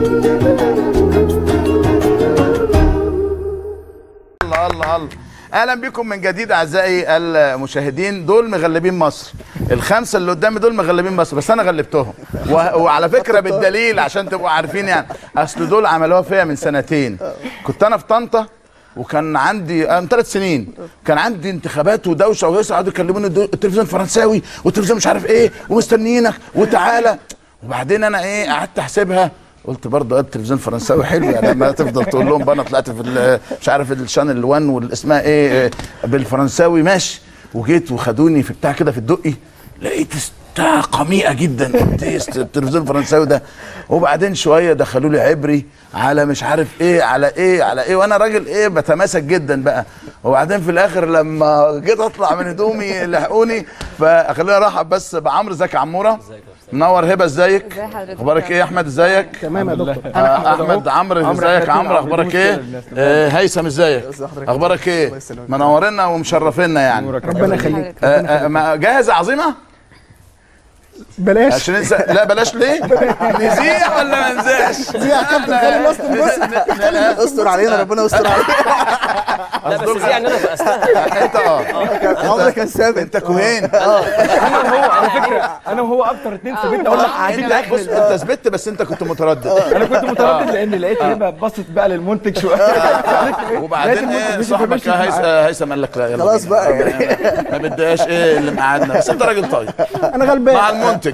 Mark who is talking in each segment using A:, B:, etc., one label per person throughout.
A: الله الله الله اهلا بكم من جديد اعزائي المشاهدين دول مغلبين مصر الخمسه اللي قدامي دول مغلبين مصر بس انا غلبتهم و... وعلى فكره بالدليل عشان تبقوا عارفين يعني اصل دول عملوها فيا من سنتين كنت انا في طنطا وكان عندي من ثلاث سنين كان عندي انتخابات ودوشه وهيصه قعدوا يكلموني الدو- التلفزيون الفرنساوي والتلفزيون مش عارف ايه ومستنيينك وتعالى وبعدين انا ايه قعدت احسبها قلت برضه التلفزيون الفرنساوي حلو يعني لما تفضل تقول لهم بقى انا طلعت في ال- مش عارف الشانل 1 والاسمها ايه إيه، بالفرنساوي ماشي وجيت وخدوني في بتاع كده في الدقي لقيت بتاع قميئه جدا قلت إيه التلفزيون الفرنساوي ده وبعدين شويه دخلوا لي عبري على مش عارف ايه على ايه على ايه وانا راجل ايه بتماسك جدا بقى وبعدين في الاخر لما جيت اطلع من هدومي لحقوني فخلينا ارحب بس بعمرو ازيك يا عموره منور هبه ازيك
B: ازي حضرتك
A: اخبارك ايه يا احمد ازيك
C: تمام يا دكتور
A: آه، احمد عمرو ازيك يا عمرو اخبارك ايه آه، هيثم ازيك اخبارك ايه منورنا ومشرفينا يعني
C: ربنا يخليك
A: آه، آه، ما- جاهز يا عظيمه
C: بلاش
A: عشان ننسى لا بلاش ليه نذيع ولا ما نذيعش
C: دي يا كابتن خلي الناس تنبسط
D: استر علينا ربنا يستر علينا
E: لا بس دي يعني انا فقستها
A: انت اه
D: عمرك كان ثابت
A: انت كوهين
F: انا وهو على فكره انا وهو اكتر اتنين ثبت اقول لك عايزين
A: انت بص انت ثبت بس انت كنت متردد
F: انا كنت متردد لان لقيت هبه بصت بقى للمنتج شويه
A: وبعدين
F: لقيت
A: ايه
F: المنتج
A: صاحبك
F: ماشي معاه.
A: هيثم هيثم قال لك لا يلا
D: خلاص
A: بينا.
D: بقى.
A: ما بدهاش ايه اللي مقعدنا بس انت راجل طيب
C: انا غلبان
A: مع المنتج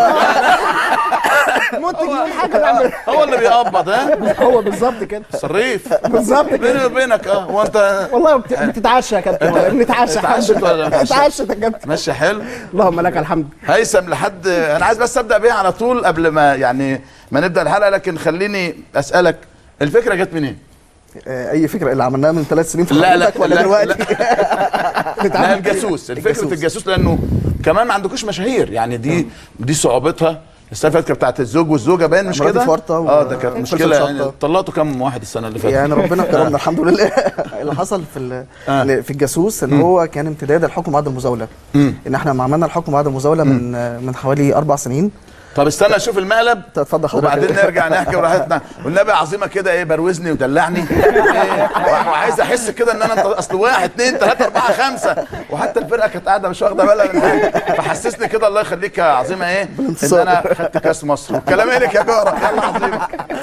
C: منتج يقول حاجه نعمل
A: هو اللي بيقبض ها
C: هو بالظبط كده
A: صريف
C: بالظبط كده
A: بيني وبينك اه هو انت
C: والله بت- بتتعشى يا كابتن بنتعشى
A: اتعشت
C: الحمد
A: ولا ما
C: لله
A: اتعشت؟
C: اتعشت يا كابتن
A: ماشي حلو
C: اللهم لك الحمد
A: هيثم لحد انا عايز بس ابدا بيها على طول قبل ما يعني ما نبدا الحلقه لكن خليني اسالك الفكره جت منين؟
D: آه، اي فكره اللي عملناها من ثلاث سنين في
A: لا لا
D: حضرتك ولا
A: لا
D: دلوقتي
A: لا الجاسوس الفكره الجاسوس لانه كمان ما عندكوش مشاهير يعني دي دي صعوبتها السنه اللي فاتت كانت بتاعت الزوج والزوجه باين مش
D: مراتي
A: كده؟
D: فرطة و-
A: اه ده كانت
D: فلفل
A: مشكله
D: شطة.
A: يعني طلعتوا كام واحد السنه اللي فاتت؟
D: يعني ربنا كرمنا الحمد لله اللي حصل في ال-
A: آه.
D: في الجاسوس اللي هو كان امتداد الحكم بعد المزاوله ان احنا لما عملنا الحكم بعد المزاوله من من حوالي اربع سنين
A: طب استنى اشوف المقلب
D: اتفضل حضرتك
A: وبعدين نرجع نحكي براحتنا والنبي عظيمه كده ايه بروزني ودلعني إيه وعايز احس كده ان انا انت اصل واحد اثنين ثلاثه اربعه خمسه وحتى الفرقه كانت قاعده مش واخده بالها من حاجه فحسسني كده الله يخليك يا عظيمه ايه ان انا خدت كاس مصر كلام لك يا جاره يلا عظيمه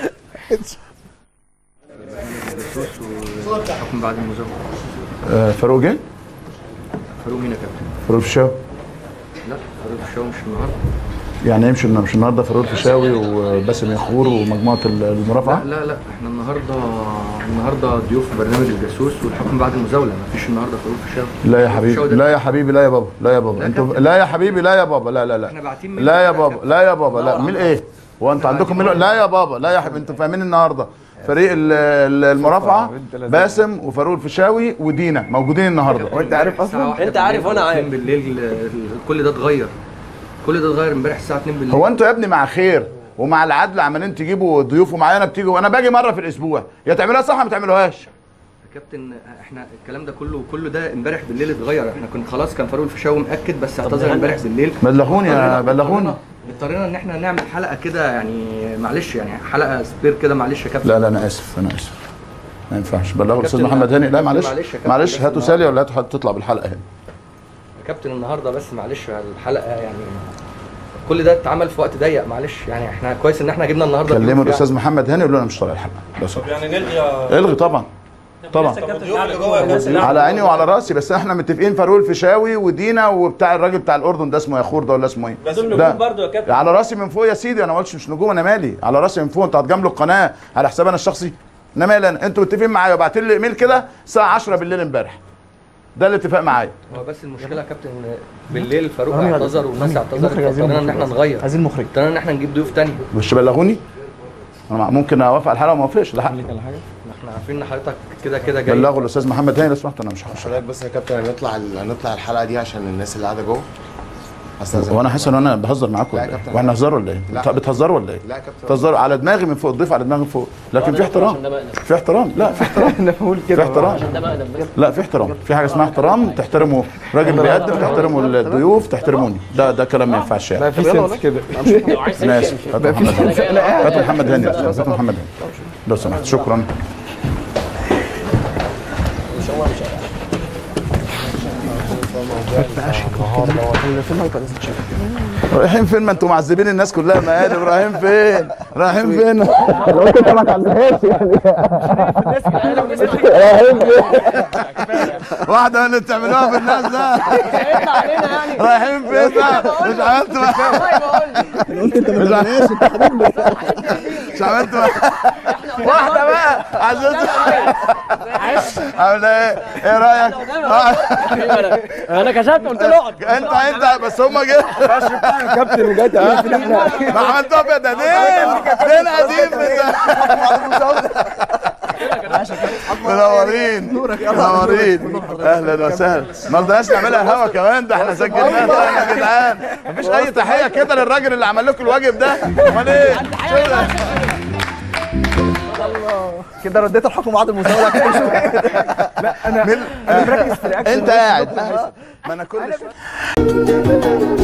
G: حكم بعد المزاولة
A: فاروق ايه؟
G: فاروق مين يا كابتن؟
A: فاروق الفيشاوي
G: لا فاروق الشاو مش النهارده
A: يعني يمشي مش النهارده فاروق الفيشاوي وباسم يخور ومجموعه المرافعه
G: لا لا لا احنا النهارده النهارده ضيوف في برنامج الجاسوس والحكم بعد المزاولة مفيش النهارده فاروق الشاو
A: لا يا
G: الشاو
A: حبيبي
G: ده-
A: لا يا حبيبي لا يا بابا لا يا بابا
G: لا
A: انتوا
G: كابتن.
A: لا يا حبيبي لا يا بابا لا لا لا
G: احنا باعتين منه
A: لا يا
G: يا
A: بابا
G: كابتن.
A: لا يا بابا لا
G: لا
A: مين
G: والله.
A: ايه هو انتوا عندكم مين لا يا بابا لا يا حبيبي انتوا فاهمين النهارده فريق ال- ال- المرافعه باسم وفاروق الفيشاوي ودينا موجودين النهارده
G: وانت عارف اصلا
E: انت عارف وانا عارف.
G: بالليل ال- كل ده اتغير كل ده اتغير امبارح الساعه 2 بالليل
A: هو انتوا يا ابني مع خير ومع العدل عمالين تجيبوا ضيوف ومعانا بتيجوا وانا باجي مره في الاسبوع يا تعملوها صح يا ما تعملوهاش
G: يا كابتن احنا الكلام ده كله كله ده امبارح بالليل اتغير احنا كنا خلاص كان فاروق الفيشاوي مأكد بس اعتذر امبارح بالليل
A: بلغوني يا
G: اضطرينا-
A: بلغوني
G: اضطرينا ان احنا نعمل حلقه كده يعني معلش يعني حلقه سبير كده معلش يا كابتن
A: لا لا انا اسف انا اسف ما ينفعش بلغوا الاستاذ
G: كابتن،
A: محمد هاني لا معلش
G: معلش يا كابتن،
A: معلش
G: بس
A: هاتوا
G: النهاردة-
A: سالي ولا هاتوا حد تطلع بالحلقه هنا
G: يا كابتن النهارده بس معلش الحلقه يعني كل ده اتعمل في وقت ضيق معلش يعني احنا كويس ان احنا جبنا النهارده
A: كلموا
G: ضيوف
A: الاستاذ محمد هاني يقول له انا مش طالع الحلقه لو سمحت
H: يعني نلغي
A: الغي طبعا طبعا على عيني وعلى راسي بس احنا متفقين فاروق الفيشاوي ودينا وبتاع الراجل بتاع الاردن ده اسمه ياخور ده ولا اسمه ايه؟
H: ده دول نجوم
A: ده.
H: برضه يا كابتن.
A: على راسي من فوق يا سيدي انا ما قلتش مش نجوم انا مالي على راسي من فوق انتوا هتجاملوا القناه على حساب انا الشخصي انا مالي انا انتوا متفقين معايا وبعتوا لي ايميل كده الساعه 10 بالليل امبارح ده الاتفاق معايا
G: هو بس المشكله يا كابتن إن بالليل فاروق اعتذر والناس اعتذرت اضطرينا ان احنا نغير
D: عايزين مخرج
G: اضطرينا ان احنا نجيب ضيوف تاني
A: مش بلغوني انا ممكن اوافق على الحلقه وما اوافقش ده حق
G: احنا عارفين ان حضرتك كده كده جاي
A: بلغوا الاستاذ محمد هاني لو سمحت انا مش هخش
I: حضرتك بس يا كابتن هنطلع هنطلع الحلقه دي عشان الناس اللي قاعده جوه
B: استاذن
A: وانا حاسس ان انا بهزر معاكم
B: لا
A: ولا
B: يا
A: ايه؟
B: كابتن.
A: واحنا هزار ولا ايه؟
B: لا.
A: بت- بتهزروا ولا ايه؟
B: لا يا كابتن.
A: بتهزروا على دماغي من فوق الضيف على دماغي من فوق لكن في احترام
E: عشان ده مقلب.
A: في احترام لا في احترام
F: انا بقول
A: في
F: كده
A: احترام
E: ده مقلب بس
A: لا في احترام في حاجه اسمها احترام تحترموا راجل بيقدم تحترموا الضيوف تحترموني ده ده كلام ما ينفعش يعني
F: بقى في سنس كده
E: لو عايز
A: انا
E: تمشي
A: اسف هاتوا محمد هاني هاتوا محمد هاني يا أستاذ، هاتوا محمد هاني لو سمحت شكرا رايحين فين ما انتوا معذبين الناس كلها مقالب رايحين فين رايحين فين
C: قلت انت ما تعملهاش يعني
A: واحده من اللي بتعملوها في الناس ده رايحين فين بقى مش عملت
C: قلت انت ما تعملهاش انت حبيبي
A: مش عملت واحده بقى عايزين عامله ايه ايه رايك
E: انا كشفت قلت له اقعد
A: انت انت بس هم جه
F: كابتن وجات عارف ان احنا
A: ما عملتوها في ده دين دين قديم منورين منورين اهلا وسهلا ما رضناش نعملها هوا كمان ده احنا سجلناها طبعا يا جدعان مفيش اي تحيه كده للراجل اللي عمل لكم الواجب ده امال ايه
D: كده رديت الحكم بعد المزاوله
A: مين-
F: انا مركز في الاكشن
A: انت قاعد ما انا كل